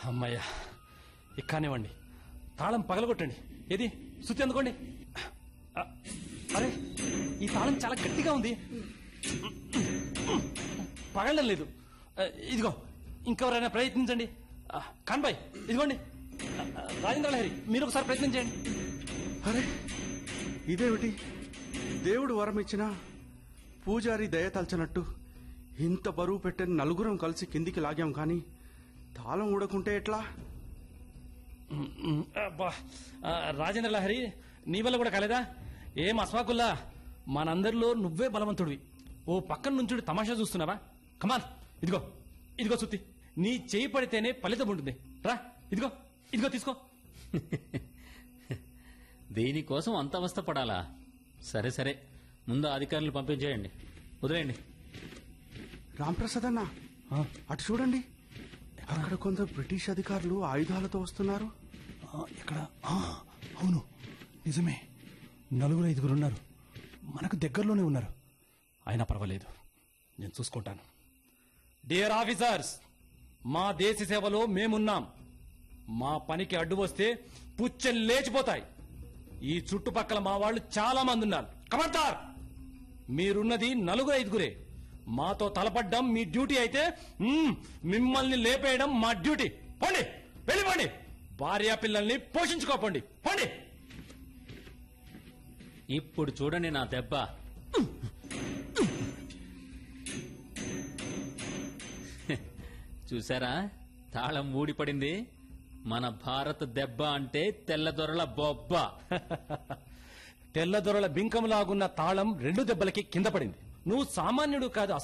అమ్మయ్యా ఇక కానివ్వండి తాళం పగలగొట్టండి ఏది సుత్తి అందుకోండి ఆ, అరే ఈ తాళం చాలా గట్టిగా ఉంది పగలడం లేదు ఆ, ఇదిగో ఇంకెవరైనా ప్రయత్నించండి ఆ, కాన్బాయ్ ఇదిగోండి ఆ, ఆ, రాజేంద్ర లహరి మీరు ఒకసారి ప్రయత్నం చేయండి అరే ఇదేమిటి దేవుడు వరం ఇచ్చినా పూజారి దయ తలచనట్టు ఇంత బరువు పెట్టని నలుగురం కలిసి కిందికి లాగాం కానీ తాళం ఊడకుంటే ఎట్లా ఉమ్, ఉమ్, అబ్బా ఆ, రాజేంద్ర లహరి నీ వల్ల కూడా కాలేదా ఏం అస్వాకుల్లా మనందరిలో నువ్వే బలవంతుడివి ఓ పక్కన నుంచి తమాషా చూస్తున్నావా కమాన్ ఇదిగో ఇదిగో సుత్తి నీ చేయి పడితేనే ఫలితం ఉంటుంది రా ఇదిగో ఇదిగో తీసుకో దీనికోసం అంత అవస్థ పడాలా సరే సరే ముందు అధికారులు పంపించేయండి వదిలేయండి రాంప్రసాద్ అన్న ఆ, అటు చూడండి అక్కడ కొందరు బ్రిటిష్ అధికారులు ఆయుధాలతో వస్తున్నారు ఆ, ఎక్కడ ఆ, అవును నిజమే నలుగురు ఐదుగురు ఉన్నారు మనకు దగ్గరలోనే ఉన్నారు అయినా పర్వాలేదు నేను చూసుకుంటాను డియర్ ఆఫీసర్స్ మా దేశ సేవలో మేమున్నాం మా పనికి అడ్డు వస్తే పుచ్చలు లేచిపోతాయి ఈ చుట్టుపక్కల మా వాళ్ళు చాలా మంది ఉన్నారు కమంటార్ మీరున్నది నలుగురు ఐదుగురే మాతో తలపడ్డం మీ డ్యూటీ అయితే మ్మ్, మిమ్మల్ని లేపేయడం మా డ్యూటీ పోండి వెళ్ళిపోండి భార్యా పిల్లల్ని పోషించుకోపండి పోండి ఇప్పుడు చూడండి నా దెబ్బ చూసారా తాళం ఊడిపడింది మన భారత దెబ్బ అంటే తెల్లదొరల బొబ్బ తెల్లదొరల బింకంలాగున్న తాళం రెండు దెబ్బలకి కింద పడింది నువ్వు సామాన్యుడు కాదు